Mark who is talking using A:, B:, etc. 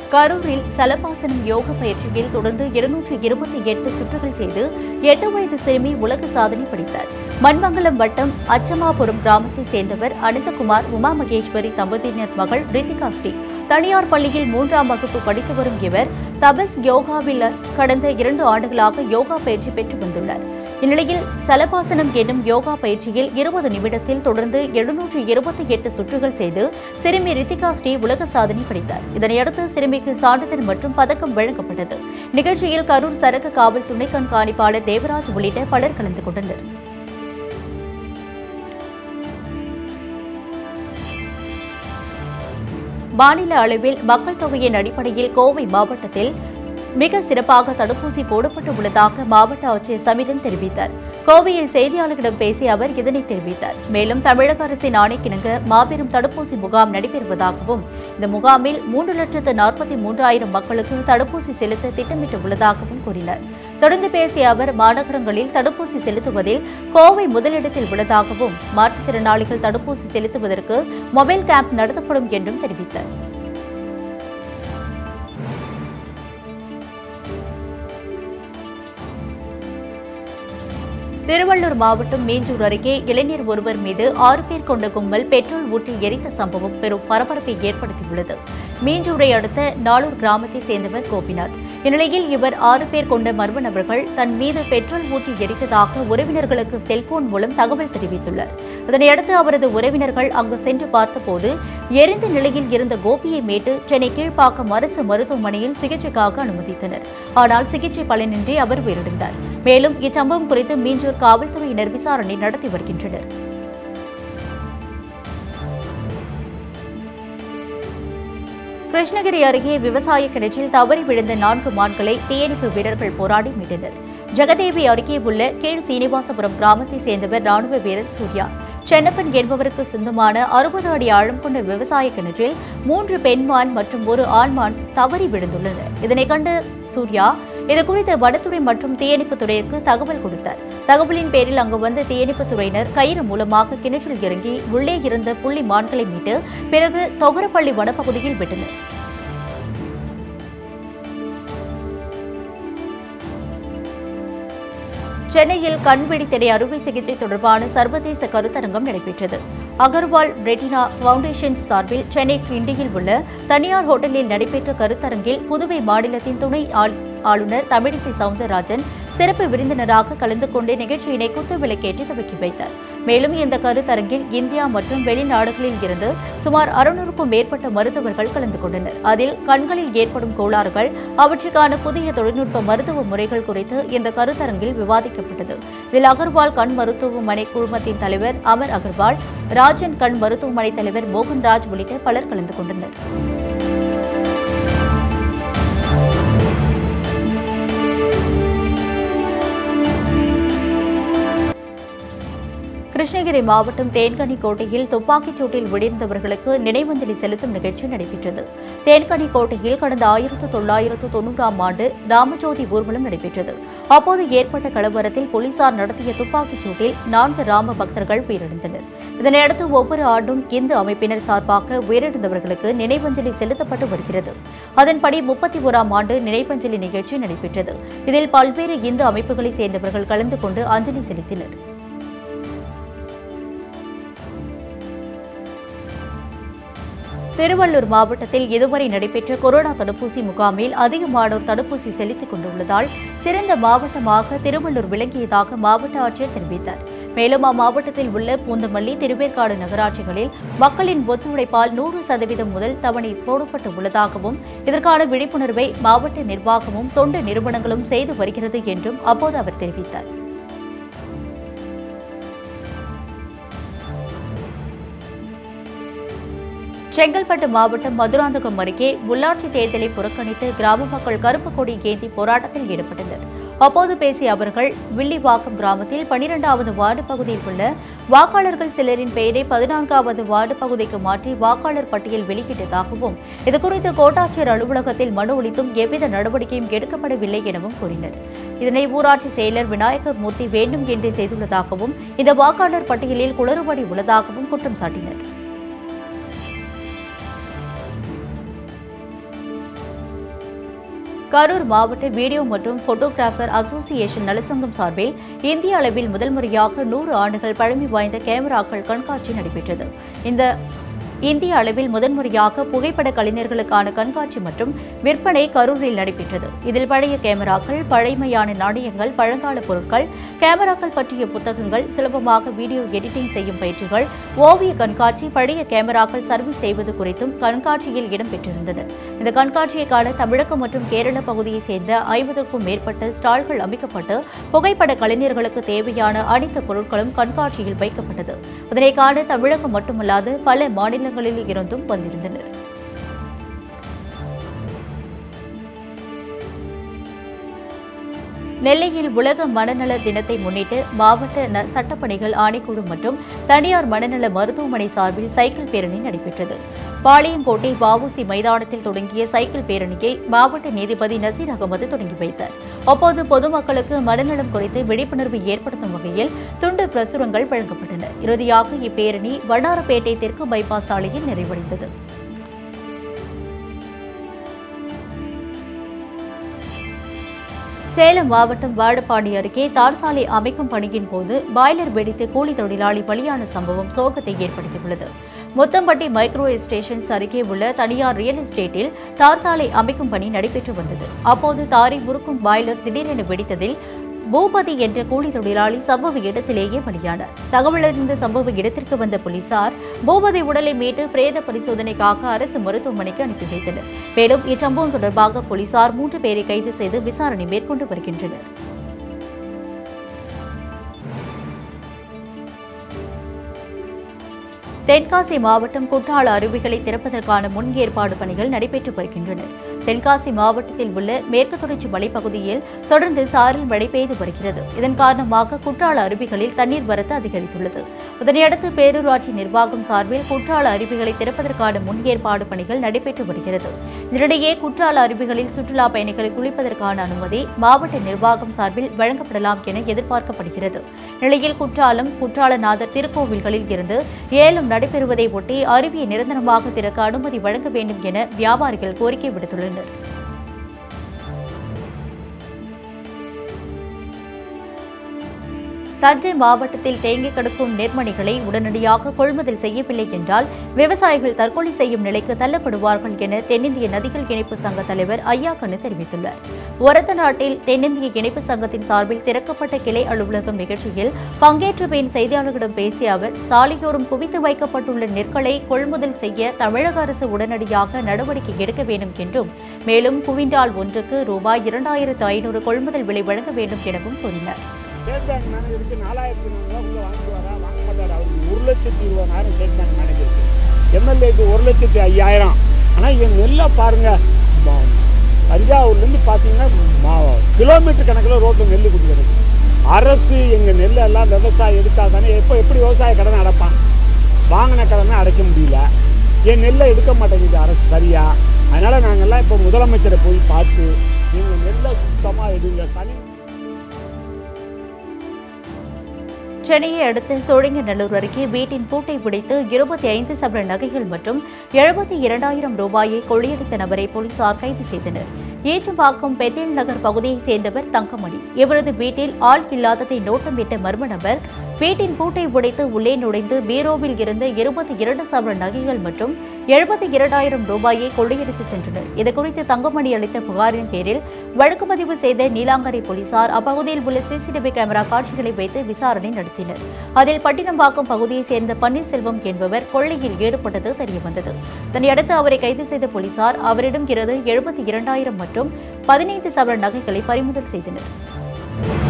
A: கரூரில் சலபாசனம் யோக பயிற்சியில் தொடர்ந்து இருநூற்று இருபத்தி எட்டு சுற்றுகள் செய்து எட்டு வயது சிறுமி உலக சாதனை படைத்தார் மண்மங்கலம் வட்டம் அச்சமாபுரம் கிராமத்தைச் சேர்ந்தவர் அனந்தகுமார் உமா மகேஸ்வரி தம்பதியினர் மகள் ரித்திகா ஸ்ரீ தனியார் பள்ளியில் மூன்றாம் வகுப்பு படித்து வரும் இவர் தபஸ் யோகாவில் கடந்த இரண்டு ஆண்டுகளாக யோகா பயிற்சி பெற்று வந்துள்ளார் இந்நிலையில் சலபாசனம் என்னும் யோகா பயிற்சியில் இருபது நிமிடத்தில் தொடர்ந்து எழுநூற்று இருபத்தி எட்டு சுற்றுகள் செய்து சிறுமி ரித்திகா ஸ்ரீ உலக சாதனை படைத்தார் இதனையடுத்து சிறுமிக்கு சான்றிதழ் மற்றும் பதக்கம் வழங்கப்பட்டது நிகழ்ச்சியில் கரூர் சரக்கு காவல் துணை கண்காணிப்பாளர் தேவராஜ் உள்ளிட்ட பலர் கலந்து கொண்டனர் மாநில அளவில் மக்கள் தொகையின் அடிப்படையில் கோவை மாவட்டத்தில் மிக சிறப்பாக தடுப்பூசி போடப்பட்டு உள்ளதாக மாவட்ட ஆட்சியர் சமிரன் தெரிவித்தார் கோவையில் செய்தியாளர்களிடம் பேசிய அவர் இதனை தெரிவித்தார் மேலும் தமிழக அரசின் ஆணைக்கிணங்க மாபெரும் தடுப்பூசி முகாம் நடைபெறுவதாகவும் இந்த முகாமில் மூன்று லட்சத்து நாற்பத்தி மூன்றாயிரம் மக்களுக்கு தடுப்பூசி செலுத்த திட்டமிட்டுள்ளதாகவும் கூறினார் தொடர்ந்து பேசிய அவர் மாநகரங்களில் தடுப்பூசி செலுத்துவதில் கோவை முதலிடத்தில் உள்ளதாகவும் மாற்றுத்திறனாளிகள் தடுப்பூசி செலுத்துவதற்கு மொபைல் கேம்ப் நடத்தப்படும் என்றும் தெரிவித்தார் திருவள்ளூர் மாவட்டம் மீஞ்சூர் அருகே இளைஞர் ஒருவர் மீது ஆறு பேர் கொண்ட கும்பல் பெட்ரோல் ஊற்றி எரித்த சம்பவம் பெரும் பரபரப்பை ஏற்படுத்தியுள்ளது மீஞ்சூரை அடுத்த நாளூர் கிராமத்தை சேர்ந்தவர் கோபிநாத் இந்நிலையில் இவர் ஆறு பேர் கொண்ட மர்ம நபர்கள் தன் மீது பெட்ரோல் ஊற்றி எரித்ததாக உறவினர்களுக்கு செல்போன் மூலம் தகவல் தெரிவித்துள்ளார் இதனையடுத்து அவரது உறவினர்கள் அங்கு சென்று பார்த்தபோது எரிந்த நிலையில் இருந்த கோபியை மீட்டு சென்னை கீழ்ப்பாக்கம் அரசு மருத்துவமனையில் சிகிச்சைக்காக அனுமதித்தனர் ஆனால் சிகிச்சை பலனின்றி அவர் உயிரிழந்தார் மேலும் இச்சம்பவம் குறித்து மீஞ்சூர் காவல்துறையினர் விசாரணை நடத்தி வருகின்றனர் கிருஷ்ணகிரி அருகே விவசாய கிணற்றில் தவறி விழுந்த நான்கு மான்களை தீயணைப்பு வீரர்கள் போராடி மீட்டனர் ஜெகதேவி அருகே உள்ள கீழ் சீனிவாசபுரம் கிராமத்தை சேர்ந்தவர் ராணுவ வீரர் சூர்யா சென்னப்பன் என்பவருக்கு சொந்தமான அறுபது அடி ஆழம் கொண்ட விவசாய கிணற்றில் மூன்று பெண்மான் மற்றும் ஒரு ஆண்மான் தவறி விழுந்துள்ளனர் இதனை கண்ட சூர்யா இதுகுறித்து வனத்துறை மற்றும் தீயணைப்புத் துறையிற்கு தகவல் கொடுத்தார் தகவலின் பேரில் அங்கு வந்த தீயணைப்புத் துறையினர் கயிறு மூலமாக கிணற்றில் இறங்கி உள்ளே இருந்த புள்ளி மான்களை மீட்டு பிறகு தொகரப்பள்ளி வனப்பகுதியில் விட்டனர் சென்னையில் கண்வெடித்திரை அறுவை சிகிச்சை தொடர்பான சர்வதேச கருத்தரங்கம் நடைபெற்றது அகர்வால் ரெட்டினா ஃபவுண்டேஷன் சார்பில் சென்னை கிண்டியில் உள்ள தனியார் ஹோட்டலில் நடைபெற்ற கருத்தரங்கில் புதுவை மாநிலத்தின் துணை ஆள்- ஆளுநர் தமிழிசை சவுந்தரராஜன் சிறப்பு விருந்தினராக கலந்து கொண்டு நிகழ்ச்சியினை குத்துவிளக்கேற்றி துவக்கி வைத்தார் மேலும் இந்த கருத்தரங்கில் இந்தியா மற்றும் வெளிநாடுகளில் இருந்து சுமார் அறுநூறுக்கும் மேற்பட்ட மருத்துவர்கள் கலந்து கொண்டனர் அதில் கண்களில் ஏற்படும் கோளாறுகள் அவற்றுக்கான புதிய தொழில்நுட்ப மருத்துவ முறைகள் குறித்து இந்த கருத்தரங்கில் விவாதிக்கப்பட்டது இதில் அகர்வால் கண் மருத்துவமனை குழுமத்தின் தலைவர் அமர் அகர்வால் ராஜன் கண் மருத்துவமனை தலைவர் மோகன்ராஜ் உள்ளிட்ட பலர் கலந்து கொண்டனர் கிருஷ்ணகிரி மாவட்டம் தேன்கனிக்கோட்டையில் துப்பாக்கிச் சூட்டில் விழுந்தவர்களுக்கு நினைவஞ்சலி செலுத்தும் நிகழ்ச்சி நடைபெற்றது தேன்கனிக்கோட்டையில் கடந்த ஆயிரத்து தொள்ளாயிரத்து தொன்னூறாம் ஆண்டு ராமஜோதி ஊர்வலம் நடைபெற்றது அப்போது ஏற்பட்ட கலவரத்தில் போலீசார் நடத்திய துப்பாக்கிச் சூட்டில் நான்கு ராம பக்தர்கள் உயிரிழந்தனர் இதனையடுத்து ஒவ்வொரு ஆண்டும் இந்து அமைப்பினர் சார்பாக உயிரிழந்தவர்களுக்கு நினைவஞ்சலி செலுத்தப்பட்டு வருகிறது அதன்படி முப்பத்தி ஓராம் ஆண்டு நினைவஞ்சலி நிகழ்ச்சி நடைபெற்றது இதில் பல்வேறு இந்து அமைப்புகளைச் சேர்ந்தவர்கள் கலந்து கொண்டு அஞ்சலி செலுத்தினர் திருவள்ளூர் மாவட்டத்தில் இதுவரை நடைபெற்ற கொரோனா தடுப்பூசி முகாமில் அதிகமானோர் தடுப்பூசி செலுத்திக் கொண்டுள்ளதால் சிறந்த மாவட்டமாக திருவள்ளூர் விளங்கியதாக மாவட்ட ஆட்சியர் தெரிவித்தார் மேலும் அம்மாவட்டத்தில் உள்ள பூந்தமல்லி திருவேற்காடு நகராட்சிகளில் மக்களின் ஒத்துழைப்பால் நூறு சதவீதம் முதல் தவணை போடப்பட்டு உள்ளதாகவும் இதற்கான விழிப்புணர்வை மாவட்ட நிர்வாகமும் தொண்டு நிறுவனங்களும் செய்து வருகிறது என்றும் அப்போது அவர் தெரிவித்தார் செங்கல்பட்டு மாவட்டம் மதுராந்தகம் அருகே உள்ளாட்சி தேர்தலை புறக்கணித்து கிராம மக்கள் கருப்பு கொடி ஏந்தி போராட்டத்தில் ஈடுபட்டனர் அப்போது பேசிய அவர்கள் வில்லிவாக்கம் கிராமத்தில் பனிரெண்டாவது வார்டு பகுதியில் உள்ள வாக்காளர்கள் சிலரின் பெயரை பதினான்காவது வார்டு பகுதிக்கு மாற்றி வாக்காளர் பட்டியல் வெளியிட்டதாகவும் இதுகுறித்து கோட்டாட்சியர் அலுவலகத்தில் மனு அளித்தும் எவ்வித நடவடிக்கையும் எடுக்கப்படவில்லை எனவும் கூறினர் இதனை ஊராட்சி செயலர் விநாயகர் மூர்த்தி வேண்டும் என்றே செய்துள்ளதாகவும் இந்த வாக்காளர் பட்டியலில் குளறுபடி உள்ளதாகவும் குற்றம் சாட்டினர் கரூர் மாவட்ட வீடியோ மற்றும் போட்டோகிராஃபர் அசோசியேஷன் நலச்சங்கம் சார்பில் இந்திய அளவில் முதல் முறையாக நூறு ஆண்டுகள் பழமை வாய்ந்த கேமராக்கள் கண்காட்சி நடைபெற்றது இந்த இந்திய அளவில் முதன்முறையாக புகைப்பட கலைஞர்களுக்கான கண்காட்சி மற்றும் விற்பனை கரூரில் நடைபெற்றது இதில் பழைய கேமராக்கள் பழைமையான நாணயங்கள் பழங்கால பொருட்கள் கேமராக்கள் பற்றிய புத்தகங்கள் சுலபமாக வீடியோ எடிட்டிங் செய்யும் பயிற்சிகள் ஓவிய கண்காட்சி பழைய கேமராக்கள் சர்வீஸ் செய்வது குறித்தும் கண்காட்சியில் இடம்பெற்றிருந்தது இந்த கண்காட்சியை காண தமிழகம் மற்றும் கேரள பகுதியைச் சேர்ந்த ஐம்பதுக்கும் மேற்பட்ட ஸ்டால்கள் அமைக்கப்பட்டு புகைப்பட கலைஞர்களுக்கு தேவையான அனைத்து பொருட்களும் கண்காட்சியில் வைக்கப்பட்டது இதனை காண தமிழகம் மட்டுமல்லாது பல மாநிலங்களில் இருந்தும் வந்திருந்தனர் நெல்லையில் உலக மனநல தினத்தை முன்னிட்டு மாவட்ட ந- சட்டப்பணிகள் ஆணைக்குழு மற்றும் தனியார் மனநல மருத்துவமனை சார்பில் சைக்கிள் பேரணி நடைபெற்றது பாளையங்கோட்டை வஉசி மைதானத்தில் தொடங்கிய சைக்கிள் பேரணியை மாவட்ட நீதிபதி நசீர் அகமது தொடங்கி வைத்தார் அப்போது பொதுமக்களுக்கு மனநலம் குறித்து விழிப்புணர்வு ஏற்படுத்தும் வகையில் துண்டு பிரசுரங்கள் வழங்கப்பட்டன இறுதியாக இப்பேரணி வண்ணாரப்பேட்டை தெற்கு பைபாஸ் சாலையில் நிறைவடைந்தது சேலம் மாவட்டம் வாழப்பாடி அருகே தார் சாலை அமைக்கும் பணியின் போது பாய்லர் வெடித்து கூலி தொழிலாளி பலியான சம்பவம் சோகத்தை ஏற்படுத்தியுள்ளது முத்தம்பட்டி மைக்ரோ ஸ்டேஷன்ஸ் அருகே உள்ள தனியார் ரியல் எஸ்டேட்டில் தார் சாலை அமைக்கும் பணி நடைபெற்று வந்தது அப்போது தாரை முறுக்கும் பாய்லர் திடீரென வெடித்ததில் பூபதி என்ற கூலி தொழிலாளி சம்பவ இடத்திலேயே பலியானார் தகவலறிந்த சம்பவ இடத்திற்கு வந்த போலீசார் பூபதி உடலை மீட்டு பிரேத பரிசோதனைக்காக அரசு மருத்துவமனைக்கு அனுப்பி வைத்தனர் மேலும் இச்சம்பவம் தொடர்பாக போலீசார் மூன்று பேரை கைது செய்து விசாரணை மேற்கொண்டு வருகின்றனர் தென்காசி மாவட்டம் குற்றால அருவிகளை திறப்பதற்கான முன் ஏற்பாடு பணிகள் நடைபெற்று வருகின்றன தென்காசி மாவட்டத்தில் உள்ள மேற்கு தொடர்ச்சி மலைப்பகுதியில் தொடர்ந்து சாரல் மழை பெய்து வருகிறது இதன் காரணமாக குற்றால அருவிகளில் தண்ணீர் வரத்து அதிகரித்துள்ளது இதனையடுத்து பேரூராட்சி நிர்வாகம் சார்பில் குற்றால அருவிகளை திறப்பதற்கான முன் ஏற்பாடு பணிகள் நடைபெற்று வருகிறது இதனிடையே குற்றால அருவிகளில் சுற்றுலா பயணிகளை குளிப்பதற்கான அனுமதி மாவட்ட நிர்வாகம் சார்பில் வழங்கப்படலாம் என எதிர்பார்க்கப்படுகிறது நிலையில் குற்றாலம் குற்றாலநாதர் திருக்கோவில்களில் இருந்து ஏலம் நடைபெறுவதை ஒட்டி அருவியை நிரந்தரமாக திறக்க அனுமதி வழங்க வேண்டும் என வியாபாரிகள் கோரிக்கை விடுத்துள்ளனர் தஞ்சை மாவட்டத்தில் தேங்கி கிடக்கும் நெற்மணிகளை உடனடியாக கொள்முதல் செய்யவில்லை என்றால் விவசாயிகள் தற்கொலை செய்யும் நிலைக்கு தள்ளப்படுவார்கள் என தென்னிந்திய நதிகள் இணைப்பு சங்க தலைவர் ஐயாக்கண்ணு தெரிவித்துள்ளார் ஒரத்த நாட்டில் தென்னிந்திய இணைப்பு சங்கத்தின் சார்பில் திறக்கப்பட்ட கிளை அலுவலகம் நிகழ்ச்சியில் பங்கேற்ற பின் செய்தியாளர்களிடம் பேசிய அவர் சாலையோரம் குவித்து வைக்கப்பட்டுள்ள நெற்களை கொள்முதல் செய்ய தமிழக அரசு உடனடியாக நடவடிக்கை எடுக்க வேண்டும் என்றும் மேலும் குவிண்டால் ஒன்றுக்கு ரூபாய் இரண்டாயிரத்து ஐநூறு கொள்முதல் விலை வழங்க வேண்டும் எனவும் கூறினார்
B: ஸ்டேட் பேங்க் மேனேஜருக்கு நாலாயிரத்தி நானூறுவா உள்ள வாங்குவாரா வாங்க மாட்டார் அவருக்கு ஒரு லட்சத்தி இருபதாயிரம் ஸ்டேட் பேங்க் மேனேஜருக்கு எம்எல்ஏக்கு ஒரு லட்சத்தி ஐயாயிரம் ஆனால் இவங்க நெல்லை பாருங்க ம- தஞ்சாவூர்லேருந்து பார்த்தீங்கன்னா ம- கிலோமீட்டர் கணக்கில் ரோட்டில் நெல் கொடுக்குறது அரசு எங்கள் நெல்லெல்லாம் விவசாயம் எடுத்தால் தானே எப்போ எப்படி விவசாய கடனை அடைப்பான் வாங்கின கடனை அடைக்க முடியல என் நெல்லை எடுக்க மாட்டேங்குது அரசு சரியா அதனால் நாங்கள்லாம் இப்போ முதலமைச்சரை போய் பார்த்து எங்கள் நெல்லை சுத்தமாக எடுங்க சனி
A: சென்னையை அடுத்த சோழிங்கநல்லூர் அருகே வீட்டின் பூட்டை பிடித்து இருபத்தி ஐந்து சவர நகைகள் மற்றும் எழுபத்தி இரண்டாயிரம் ரூபாயை கொள்ளையடித்த நபரை போலீசார் கைது செய்தனர் ஈச்சம்பாக்கம் பெத்தேல் நகர் பகுதியைச் சேர்ந்தவர் தங்கமணி இவரது வீட்டில் ஆள் இல்லாததை நோட்டமிட்ட மர்ம நபர் வீட்டின் பூட்டை உடைத்து உள்ளே நுழைந்து பீரோவில் இருந்த இருபத்தி இரண்டு சவர நகைகள் மற்றும் எழுபத்தி இரண்டாயிரம் ரூபாயை கொள்ளையடித்து சென்றனர் இதுகுறித்து தங்கமணி அளித்த புகாரின் பேரில் வழக்கு பதிவு செய்த நீலாங்கரை போலீசார் அப்பகுதியில் உள்ள சிசிடிவி கேமரா காட்சிகளை வைத்து விசாரணை நடத்தினர் அதில் பட்டினம்பாக்கம் பகுதியைச் சேர்ந்த பன்னீர்செல்வம் என்பவர் கொள்ளையில் ஈடுபட்டது தெரியவந்தது இதனையடுத்து அவரை கைது செய்த போலீசார் அவரிடம் இருந்து எழுபத்தி இரண்டாயிரம் மற்றும் பதினைந்து சவர நகைகளை பறிமுதல் செய்தனர்